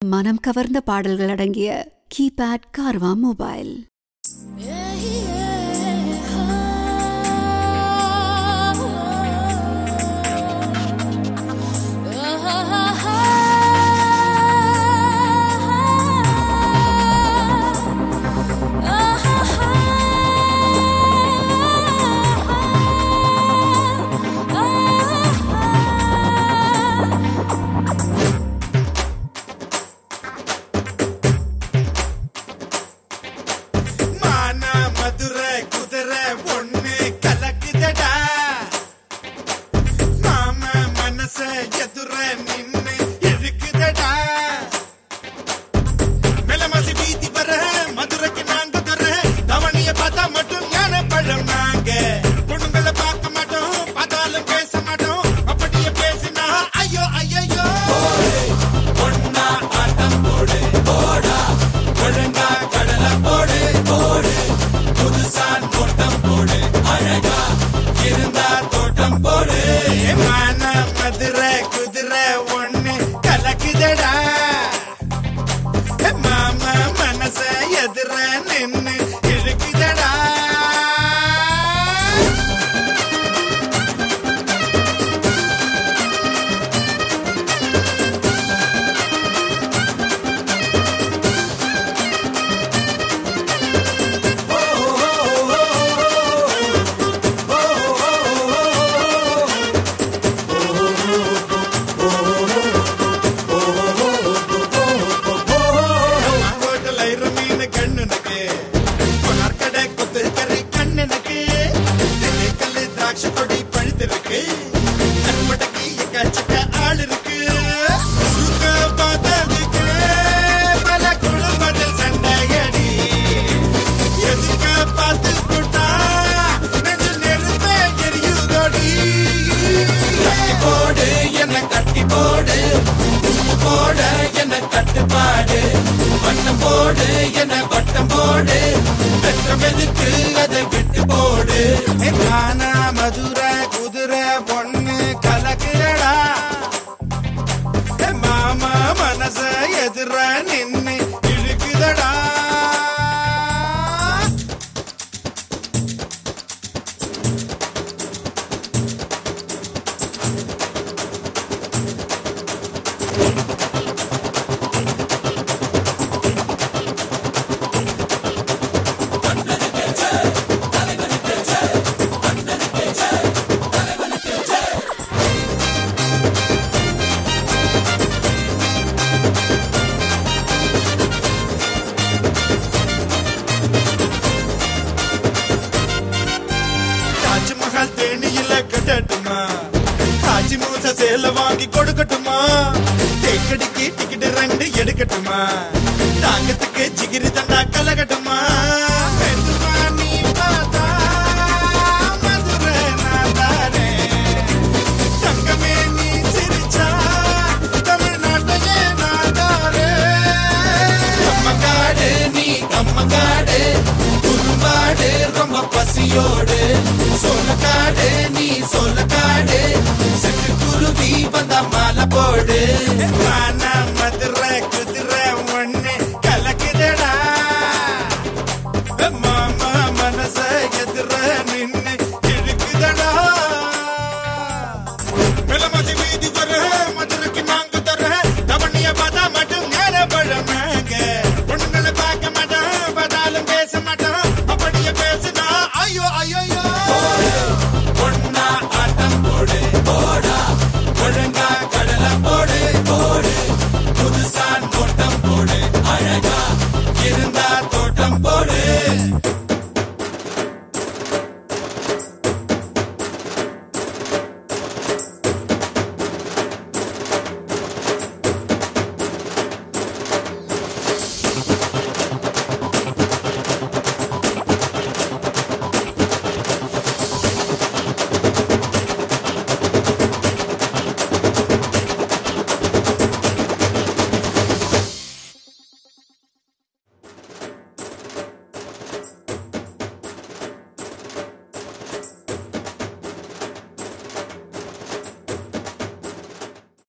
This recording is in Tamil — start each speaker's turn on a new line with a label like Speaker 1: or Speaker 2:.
Speaker 1: மனம் கவர்ந்த பாடல்கள் அடங்கிய கீபேட் கார்வா மொபைல்
Speaker 2: மான மதுரை குதிரை ஒண்ணு கலக்குதடா மாம மனச எதுர நின்னு இழுக்குதடா மெலமசி வீதி வர மதுரைக்கு நாங்க தர தவணிய பார்த்தா மட்டும் ஞான பழம் நாங்க பொண்ணுங்களை பார்க்க மாட்டோம் பார்த்தாலும் பேச மாட்டோம் அப்படியே பேசினா ஐயோ ஐயோ ஒன்னா ஆட்டம் போடு போடா ஒழுங்கா கடலை போடு போடு புதுசா தோட்டம் போடு அழகா இருந்தா தோட்டம் போடு மான மதுரை குதிரை ஒண்ணு கலக்குதடா மாமா மனச எதிர நின்னு இழுக்குதடா ஹோட்டல் ஐரு மீன் கண்ணுனக்கு கொணர்கடை கொத்து கறி கண்ணுனக்கு கல்லு திராட்சை கொடி பழுத்திருக்கு கண்படைக்கு எக்கச்சக்க ஆள் இருக்கு சுருக்க பார்த்ததுக்கு பல குடும்பத்தில் சண்டையடி எதுக்க பார்த்து போட்டா நெஞ்சில் நெருப்பே எரியுதோடி கட்டி போடு என்ன கட்டி போடு போட என்ன கட்டுப்பாடு வட்டம் போடு என்ன வட்டம் போடு வெட்டம் எதுக்கு அதை விட்டு போடு கானா மதுரை குதிரை பொண்ணு கலக்குறடா மாமா மனச எதிர நின்னு இழுக்குதடா தாஜ்மஹால் தேனியில கட்டட்டுமா தாஜி மூச சேல வாங்கி கொடுக்கட்டுமா தேக்கடிக்கு டிக்கெட் ரெண்டு எடுக்கட்டுமா தாங்கத்துக்கு ஜிகிரி தண்டா கலகட்டுமா மெதுவா நீ பார்த்தா மதுரை நான் தாரேன். தங்கமே நீ சிரிச்சா தமிழ்நாட்டையே நான் தாரேன். கம்மங்காடு நீ கம்மங்காடு குறும்பாடு ரொம்ப பசியோடு சோளக்காடு நீ சோளக்காடு சிட்டு குருவி வந்த மாலை போடு மான மதுரை குதிரை